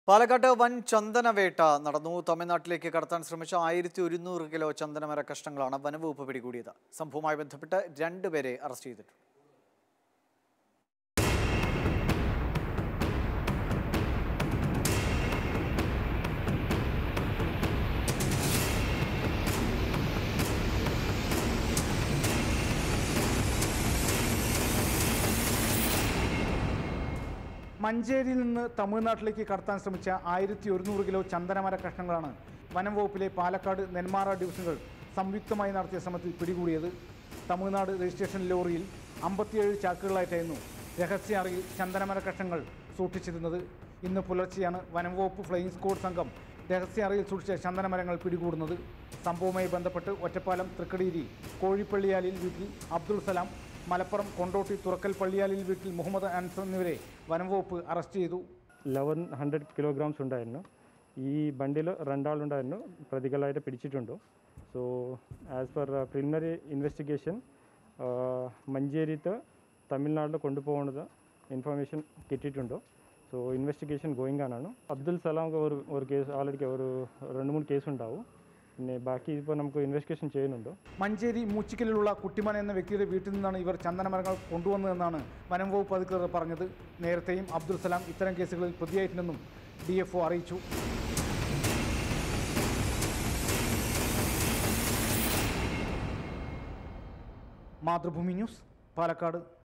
പാലക്കാട്ട് വൻ ചന്ദനവേട്ട നടന്നു തമിഴ്നാട്ടിലേക്ക് കടത്താൻ ശ്രമിച്ച ആയിരത്തി ഒരുന്നൂറ് കിലോ ചന്ദനമര കഷ്ണങ്ങളാണ് വനവകുപ്പ് പിടികൂടിയത് സംഭവവുമായി ബന്ധപ്പെട്ട് രണ്ടുപേരെ അറസ്റ്റ് ചെയ്തിട്ടുണ്ട് മഞ്ചേരിയിൽ നിന്ന് തമിഴ്നാട്ടിലേക്ക് കടത്താൻ ശ്രമിച്ച ആയിരത്തി ഒരുന്നൂറ് കിലോ ചന്ദനമര കഷ്ണങ്ങളാണ് വനം വകുപ്പിലെ പാലക്കാട് നെന്മാറ ഡിവിഷനുകൾ സംയുക്തമായി നടത്തിയ ശ്രമത്തിൽ പിടികൂടിയത് തമിഴ്നാട് രജിസ്ട്രേഷൻ ലോറിയിൽ അമ്പത്തിയേഴ് ചാക്കുകളായിട്ടായിരുന്നു രഹസ്യ അറിയിൽ ചന്ദനമര കഷ്ണങ്ങൾ സൂക്ഷിച്ചിരുന്നത് ഇന്ന് പുലർച്ചെയാണ് വനം വകുപ്പ് ഫ്ലൈയിങ് സ്ക്വാഡ് സംഘം രഹസ്യ അറിയിൽ സൂക്ഷിച്ച ചന്ദനമരങ്ങൾ പിടികൂടുന്നത് സംഭവവുമായി ബന്ധപ്പെട്ട് ഒറ്റപ്പാലം തൃക്കടീരി കോഴിപ്പള്ളിയാലിൽ വീട്ടിൽ അബ്ദുൾ സലാം മലപ്പുറം കൊണ്ടോട്ടി തുറക്കൽ പള്ളിയാലിൽ വീട്ടിൽ മുഹമ്മദ് അൻസർ എന്നിവരെ വനംവകുപ്പ് അറസ്റ്റ് ചെയ്തു ലെവൻ ഹൺഡ്രഡ് കിലോഗ്രാംസ് ഉണ്ടായിരുന്നു ഈ ബണ്ടിൽ രണ്ടാളുണ്ടായിരുന്നു പ്രതികളായിട്ട് പിടിച്ചിട്ടുണ്ട് so as per preliminary investigation മഞ്ചേരിത്ത് തമിഴ്നാട്ടിൽ കൊണ്ടുപോകുന്നത് ഇൻഫർമേഷൻ കിട്ടിയിട്ടുണ്ട് സോ ഇൻവെസ്റ്റിഗേഷൻ ഗോയിങ് ആണ് അബ്ദുൽ സലാം ഒരു ഒരു കേസ് ആൾറെഡി ഒരു രണ്ട് മൂന്ന് കേസ് ഉണ്ടാവും പിന്നെ ബാക്കി ഇപ്പോൾ നമുക്ക് ഇൻവെസ്റ്റിഗേഷൻ ചെയ്യുന്നുണ്ട് മഞ്ചേരി മൂച്ചിക്കലിലുള്ള കുട്ടിമൻ എന്ന വ്യക്തിയുടെ വീട്ടിൽ നിന്നാണ് ഇവർ ചന്ദനമരങ്ങൾ കൊണ്ടുവന്നതെന്നാണ് വനം വകുപ്പ് അധികൃതർ പറഞ്ഞത് നേരത്തെയും അബ്ദുൽ സലാം ഇത്തരം കേസുകളിൽ പ്രതിയായിട്ടുണ്ടെന്നും ഡി എഫ് ഒ അറിയിച്ചു മാതൃഭൂമി ന്യൂസ് പാലക്കാട്